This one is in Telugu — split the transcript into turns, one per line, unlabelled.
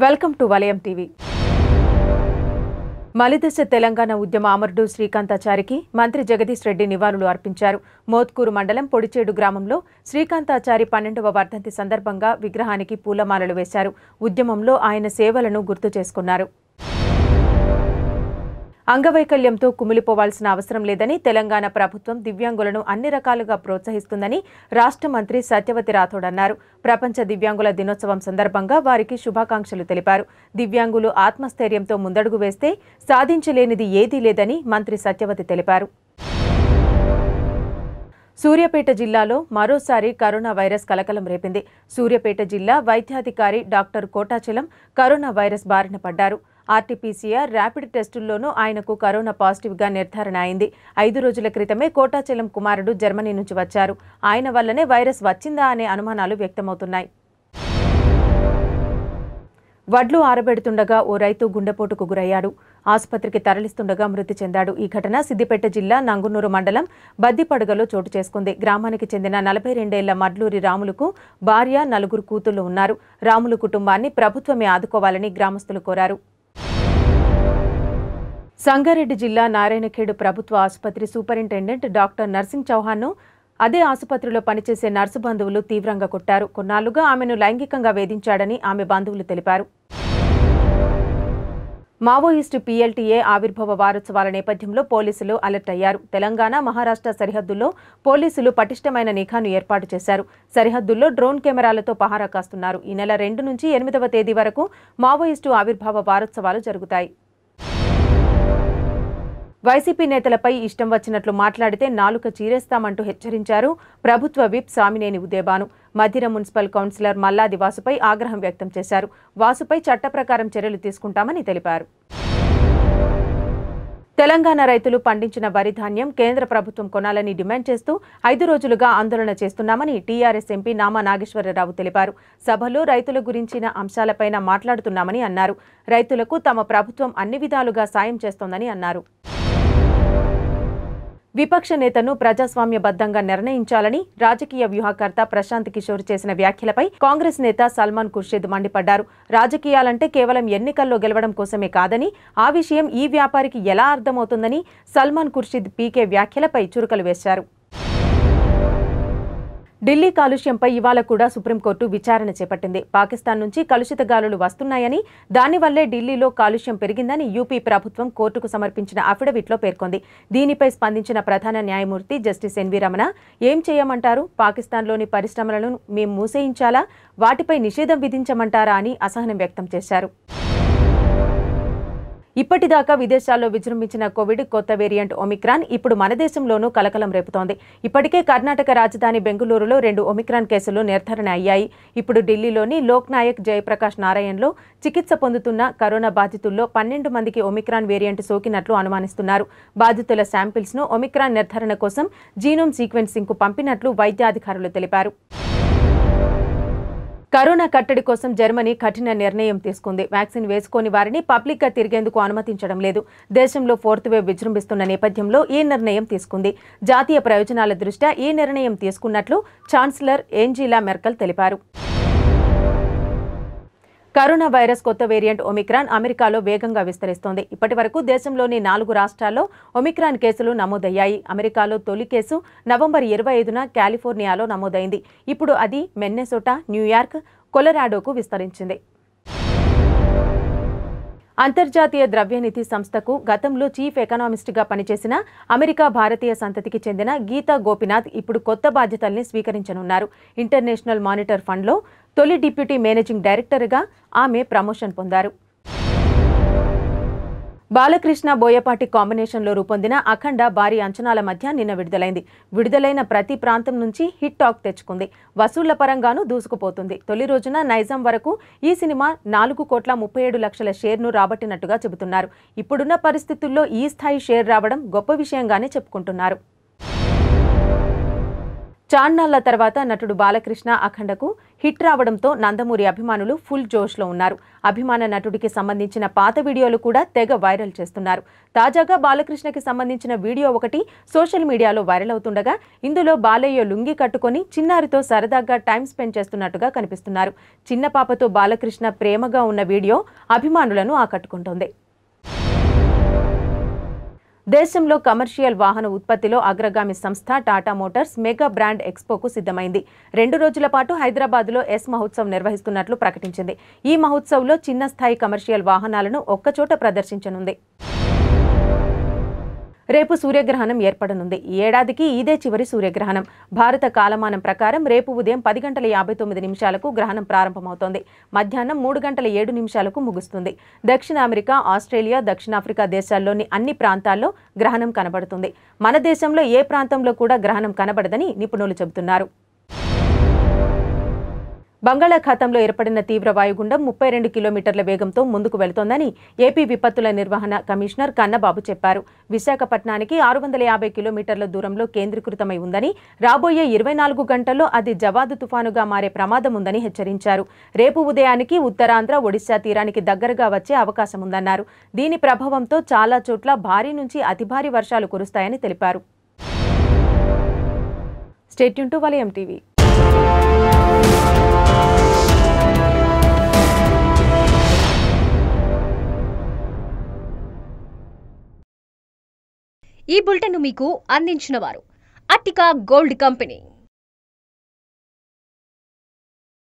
వెల్కమ్ టు వలయం టీవీ మలిదశ తెలంగాణ ఉద్యమ అమరుడు శ్రీకాంతాచారికి మంత్రి జగదీష్ రెడ్డి నివాళులు అర్పించారు మోత్కూరు మండలం పొడిచేడు గ్రామంలో శ్రీకాంతాచారి పన్నెండవ వర్ధంతి సందర్భంగా విగ్రహానికి పూలమాలలు వేశారు ఉద్యమంలో ఆయన సేవలను గుర్తు చేసుకున్నారు అంగవైకల్యంతో కుమిలిపోవాల్సిన అవసరం లేదని తెలంగాణ ప్రభుత్వం దివ్యాంగులను అన్ని రకాలుగా ప్రోత్సహిస్తుందని రాష్ట్ర మంత్రి సత్యవతి రాథోడ్ అన్నారు ప్రపంచ దివ్యాంగుల దినోత్సవం సందర్భంగా వారికి శుభాకాంక్షలు తెలిపారు దివ్యాంగులు ఆత్మస్థైర్యంతో ముందడుగు వేస్తే సాధించలేనిది ఏదీ లేదని మంత్రి సత్యవతి తెలిపారు సూర్యాపేట జిల్లాలో మరోసారి కరోనా వైరస్ కలకలం రేపింది సూర్యాపేట జిల్లా వైద్యాధికారి డాక్టర్ కోటాచలం కరోనా వైరస్ బారిన పడ్డారు ఆర్టీపీసీఆర్ ర్యాపిడ్ టెస్టుల్లోనూ ఆయనకు కరోనా పాజిటివ్గా నిర్ధారణ అయింది ఐదు రోజుల క్రితమే కోటాచలం కుమారుడు జర్మనీ నుంచి వచ్చారు ఆయన వల్లనే వైరస్ వచ్చిందా అనే అనుమానాలు వ్యక్తమవుతున్నాయి వడ్లు ఆరబెడుతుండగా ఓ రైతు గుండెపోటుకు గురయ్యాడు ఆసుపత్రికి తరలిస్తుండగా మృతి చెందాడు ఈ ఘటన సిద్దిపేట జిల్లా నంగునూరు మండలం బద్దిపడగలో చోటు చేసుకుంది గ్రామానికి చెందిన నలభై రెండేళ్ల మడ్లూరి రాములకు భార్య నలుగురు కూతుళ్లు ఉన్నారు రాములు కుటుంబాన్ని ప్రభుత్వమే ఆదుకోవాలని గ్రామస్తులు కోరారు సంగారెడ్డి జిల్లా నారాయణఖేడు ప్రభుత్వ ఆసుపత్రి సూపరింటెండెంట్ డాక్టర్ నర్సింగ్ చౌహాన్ను అదే ఆసుపత్రిలో పనిచేసే నర్సు బంధువులు తీవ్రంగా కొట్టారు కొన్నాళ్లుగా ఆమెను లైంగికంగా వేధించాడని ఆమె బంధువులు తెలిపారు మావోయిస్టు పీఎల్టీఏ ఆవిర్భావ వారోత్సవాల నేపథ్యంలో పోలీసులు అలర్ట్ అయ్యారు తెలంగాణ మహారాష్ట్ర సరిహద్దుల్లో పోలీసులు పటిష్టమైన నిఘాను ఏర్పాటు చేశారు సరిహద్దుల్లో డ్రోన్ కెమెరాలతో పహారా కాస్తున్నారు ఈ నెల రెండు నుంచి ఎనిమిదవ తేదీ వరకు మావోయిస్టు ఆవిర్భావ వారోత్సవాలు జరుగుతాయి వైసీపీ నేతలపై ఇష్టం వచ్చినట్లు మాట్లాడితే నాలుక చీరేస్తామంటూ హెచ్చరించారు ప్రభుత్వ whip Samineni Udayabhanu Madhira municipal councillor Malladi వాసుపై ఆగ్రహం వ్యక్తం చేశారు వాసుపై చట్ట ప్రకారం చర్యలు తీసుకుంటామని తెలిపారు తెలంగాణ రైతులు పండించిన వరి ధాన్యం కేంద్ర ప్రభుత్వం కొనాలని డిమాండ్ చేస్తూ ఐదు రోజులుగా ఆందోళన చేస్తున్నామని టీఆర్ఎస్ ఎంపీ నామా నాగేశ్వరరావు తెలిపారు సభలో రైతుల గురించిన అంశాలపైన మాట్లాడుతున్నామని అన్నారు రైతులకు తమ ప్రభుత్వం అన్ని విధాలుగా సాయం చేస్తోందని అన్నారు విపక్ష నేతను ప్రజాస్వామ్యబద్ధంగా నిర్ణయించాలని రాజకీయ వ్యూహకర్త ప్రశాంత్ కిషోర్ చేసిన వ్యాఖ్యలపై కాంగ్రెస్ నేత సల్మాన్ ఖుర్షిద్ మండిపడ్డారు రాజకీయాలంటే కేవలం ఎన్నికల్లో గెలవడం కోసమే కాదని ఆ విషయం ఈ వ్యాపారికి ఎలా అర్థమవుతుందని సల్మాన్ ఖుర్షిద్ పీకే వ్యాఖ్యలపై చురుకలు వేశారు ఢిల్లీ కాలుష్యంపై ఇవాళ కూడా సుప్రీంకోర్టు విచారణ చేపట్టింది పాకిస్తాన్ నుంచి కలుషిత గాలులు వస్తున్నాయని దానివల్లే ఢిల్లీలో కాలుష్యం పెరిగిందని యూపీ ప్రభుత్వం కోర్టుకు సమర్పించిన అఫిడవిట్లో పేర్కొంది దీనిపై స్పందించిన ప్రధాన న్యాయమూర్తి జస్టిస్ ఎన్వి రమణ ఏం చేయమంటారు పాకిస్తాన్లోని పరిశ్రమలను మేం మూసేయించాలా వాటిపై నిషేధం విధించమంటారా అని అసహనం వ్యక్తం చేశారు ఇప్పటిదాకా విదేశాల్లో విజృంభించిన కోవిడ్ కొత్త వేరియంట్ ఒమిక్రాన్ ఇప్పుడు మన దేశంలోనూ కలకలం రేపుతోంది ఇప్పటికే కర్ణాటక రాజధాని బెంగళూరులో రెండు ఒమిక్రాన్ కేసులు నిర్ధారణ అయ్యాయి ఇప్పుడు ఢిల్లీలోని లోక్ నాయక్ జయప్రకాష్ నారాయణ్లో చికిత్స పొందుతున్న కరోనా బాధితుల్లో పన్నెండు మందికి ఒమిక్రాన్ వేరియంట్ సోకినట్లు అనుమానిస్తున్నారు బాధితుల శాంపిల్స్ ను ఒమిక్రాన్ నిర్ధారణ కోసం జీనోమ్ సీక్వెన్సింగ్ కు పంపినట్లు వైద్యాధికారులు తెలిపారు కరోనా కట్టడి కోసం జర్మనీ కఠిన నిర్ణయం తీసుకుంది వ్యాక్సిన్ వేసుకోని వారిని పబ్లిక్గా తిరిగేందుకు అనుమతించడం లేదు దేశంలో ఫోర్త్ వేవ్ విజృంభిస్తున్న నేపథ్యంలో ఈ నిర్ణయం తీసుకుంది జాతీయ ప్రయోజనాల దృష్ట్యా ఈ నిర్ణయం తీసుకున్నట్లు ఛాన్సలర్ ఏంజీలా మెర్కల్ తెలిపారు కరోనా వైరస్ కొత్త వేరియంట్ ఒమిక్రాన్ అమెరికాలో వేగంగా విస్తరిస్తోంది ఇప్పటి వరకు దేశంలోని నాలుగు రాష్ట్రాల్లో ఒమిక్రాన్ కేసులు నమోదయ్యాయి అమెరికాలో తొలి కేసు నవంబర్ ఇరవై ఐదున కాలిఫోర్నియాలో నమోదైంది ఇప్పుడు అది మెన్నెసోటా న్యూయార్క్ కొలరాడోకు విస్తరించింది అంతర్జాతీయ ద్రవ్యనిధి సంస్థకు గతంలో చీఫ్ ఎకనామిస్ట్గా పనిచేసిన అమెరికా భారతీయ సంతతికి చెందిన గీతా గోపినాథ్ ఇప్పుడు కొత్త బాధ్యతల్ని స్వీకరించనున్నారు ఇంటర్నేషనల్ మానిటర్ ఫండ్లో తొలి డిప్యూటీ మేనేజింగ్ డైరెక్టర్గా ఆమె ప్రమోషన్ పొందారు బాలకృష్ణ బోయపాటి కాంబినేషన్లో రూపొందిన అఖండ భారీ అంచనాల మధ్య నిన్న విడుదలైంది విడుదలైన ప్రతి ప్రాంతం నుంచి హిట్ టాక్ తెచ్చుకుంది వసూళ్ల పరంగానూ దూసుకుపోతుంది తొలి రోజున నైజాం వరకు ఈ సినిమా నాలుగు కోట్ల ముప్పై ఏడు లక్షల షేర్ను రాబట్టినట్టుగా చెబుతున్నారు ఇప్పుడున్న పరిస్థితుల్లో ఈ స్థాయి షేర్ రావడం గొప్ప విషయంగానే చెప్పుకుంటున్నారు చాన్నాళ్ల తర్వాత నటుడు బాలకృష్ణ అఖండకు హిట్ రావడంతో నందమూరి అభిమానులు ఫుల్ జోష్లో ఉన్నారు అభిమాన నటుడికి సంబంధించిన పాత వీడియోలు కూడా తెగ వైరల్ చేస్తున్నారు తాజాగా బాలకృష్ణకి సంబంధించిన వీడియో ఒకటి సోషల్ మీడియాలో వైరల్ అవుతుండగా ఇందులో బాలయ్య లుంగి కట్టుకొని చిన్నారితో సరదాగా టైం స్పెండ్ చేస్తున్నట్టుగా కనిపిస్తున్నారు చిన్న పాపతో బాలకృష్ణ ప్రేమగా ఉన్న వీడియో అభిమానులను ఆకట్టుకుంటోంది దేశంలో కమర్షియల్ వాహన ఉత్పత్తిలో అగ్రగామి సంస్థ టాటా మోటార్స్ మెగా బ్రాండ్ ఎక్స్పోకు సిద్ధమైంది రెండు రోజుల పాటు హైదరాబాద్లో ఎస్ మహోత్సవ్ నిర్వహిస్తున్నట్లు ప్రకటించింది ఈ మహోత్సవ్లో చిన్న స్థాయి కమర్షియల్ వాహనాలను ఒక్కచోట ప్రదర్శించనుంది రేపు సూర్యగ్రహణం ఏర్పడనుంది ఈ ఏడాదికి ఇదే చివరి సూర్యగ్రహణం భారత కాలమానం ప్రకారం రేపు ఉదయం పది గంటల యాభై తొమ్మిది నిమిషాలకు గ్రహణం ప్రారంభమవుతోంది మధ్యాహ్నం మూడు గంటల ఏడు నిమిషాలకు ముగుస్తుంది దక్షిణ అమెరికా ఆస్ట్రేలియా దక్షిణాఫ్రికా దేశాల్లోని అన్ని ప్రాంతాల్లో గ్రహణం కనబడుతుంది మన దేశంలో ఏ ప్రాంతంలో కూడా గ్రహణం కనబడదని నిపుణులు చెబుతున్నారు బంగాళాఖాతంలో ఏర్పడిన తీవ్ర వాయుగుండం ముప్పై రెండు కిలోమీటర్ల వేగంతో ముందుకు వెళుతోందని ఏపీ విపత్తుల నిర్వహణ కమిషనర్ కన్నబాబు చెప్పారు విశాఖపట్నానికి ఆరు వందల యాభై కిలోమీటర్ల దూరంలో కేంద్రీకృతమై ఉందని రాబోయే ఇరవై నాలుగు గంటల్లో అది జవాదు తుఫానుగా మారే ప్రమాదం ఉందని హెచ్చరించారు రేపు ఉదయానికి ఉత్తరాంధ్ర ఒడిశా తీరానికి దగ్గరగా వచ్చే అవకాశం ఉందన్నారు దీని ప్రభావంతో చాలా చోట్ల భారీ నుంచి అతి భారీ వర్షాలు కురుస్తాయని తెలిపారు స్టేట్యూన్ టు వలయం టీవీ
ఈ బులెటిన్ మీకు అందించిన వారు అట్టికా గోల్డ్ కంపెనీ